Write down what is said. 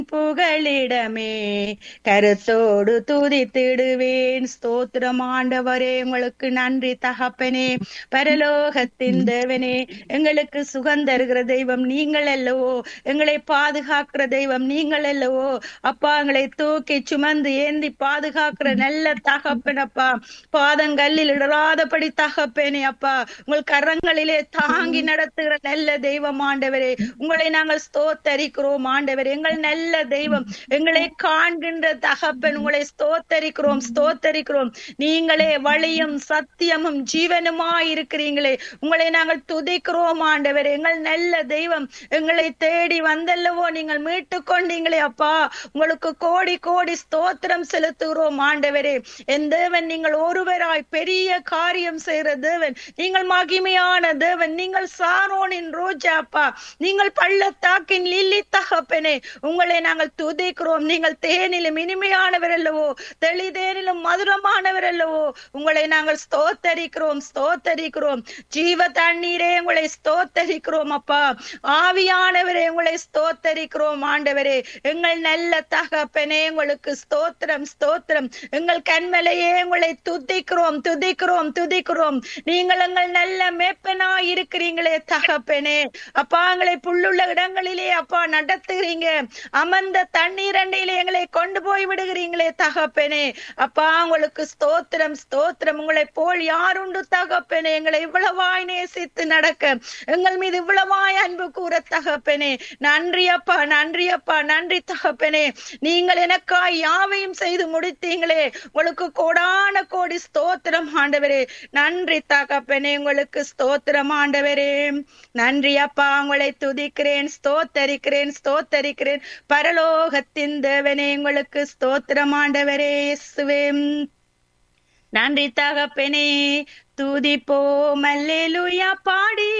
புகழிடமே கருத்தோடு துதித்திடுவேன் ஸ்தோத்திரம் ஆண்டவரே உங்களுக்கு நன்றி தகப்பனே பரலோகத்தின் தேவனே எங்களுக்கு சுகம் தருகிற தெய்வம் நீங்கள் அல்லவோ எங்களை பாதுகாக்கிற தெய்வம் நீங்கள் அல்லவோ அப்பா எங்களை தூக்கி சுமந்து ஏந்தி பாதுகாக்கிற நல்ல தகப்பனப்பா பாதங்கல்லில் இடராதபடி தகப்பேனே அப்பா உங்கள் கரங்களிலே தாங்கி நடத்துகிற நல்ல தெய்வம் ஆண்டவரே உங்களை நாங்கள் ஸ்தோத்தரிக்கிறோம் ஆண்டவர் எங்கள் நல்ல தெய்வம் எங்களை காண்கின்ற தகப்பன் உங்களை ஸ்தோத்தரிக்கிறோம் ஸ்தோத்தரிக்கிறோம் நீங்களே வழியும் சத்தியமும் ஜீவனுமாய் இருக்கிறீங்களே உங்களை நாங்கள் துதிக்கிறோம் ஆண்டவர் எங்கள் நல்ல தெய்வம் எங்களை தேடி வந்தல்லவோ நீங்கள் மீட்டு கொண்டீங்களே அப்பா உங்களுக்கு கோடி கோடி ஸ்தோத்திரம் செலுத்துகிறோம் ஆண்டவரே என் தேவன் நீங்கள் ஒருவராய் பெரிய காரியம் செய்கிற தேவன் நீங்கள் மகிமையான தேவன் நீங்கள் சாரோனின் ரோஜா அப்பா நீங்கள் பள்ளத்தாக்கின் லில்லி தகப்பனே உங்களை நாங்கள் துதிக்கிறோம் நீங்கள் தேனிலும் இனிமையானவர் அல்லவோ தெளிதேனிலும் மதுரமானவர் அல்லவோ உங்களை நாங்கள் ஸ்தோத்தரிக்கிறோம் ஸ்தோத்தரிக்கிறோம் ஜீவ தண்ணீரே உங்களை ஸ்தோத்தரிக்கிறோம் அப்பா ஆவியானவரே உங்களை ஸ்தோத்தரிக்கிறோம் ஆண்டவரே எங்கள் நல்ல தகப்பனே உங்களுக்கு ஸ்தோத்திரம் ஸ்தோத்திரம் எங்கள் கண்மலையே உங்களை துதிக்கிறோம் துதிக்கிறோம் துதிக்கிறோம் நீங்கள் எங்கள் நல்ல மேப்பனா இருக்கிறீங்களே தகப்பனே அப்பா எங்களை புல்லுள்ள இடங்களிலே அப்பா நடத்துகிறீங்க அமர்ந்த தண்ணீர் அண்டையிலே எங்களை கொண்டு போய் விடுகிறீங்களே தகப்பனே அப்பா உங்களுக்கு ஸ்தோத்திரம் ஸ்தோத்திரம் உங்களை போல் யாருண்டு தகப்பனே எங்களை இவ்வளவாய் நேசித்து நடக்க எங்கள் மீது இவ்வளவாய் அன்பு கூற தகப்பனே நன்றி அப்பா நன்றி அப்பா நன்றி தகப்பனே நீங்கள் எனக்காய் யாவையும் செய்து முடித்தீங்களே உங்களுக்கு கோடான கோடி ஸ்தோத்திரம் ஆண்டவரே நன்றி தகப்பனே உங்களுக்கு ஸ்தோத்திரம் ஆண்டவரே நன்றி அப்பா உங்களை துதிக்கிறேன் ஸ்தோத்தரிக்கிறேன் ஸ்தோத்தரிக்கிறேன் பரலோகத்தின் தேவனே உங்களுக்கு ஸ்தோத்திரம் ஆண்டவரே இயேசுவே நன்றி தகப்பனே துதிப்போம் அல்லேலூயா பாடி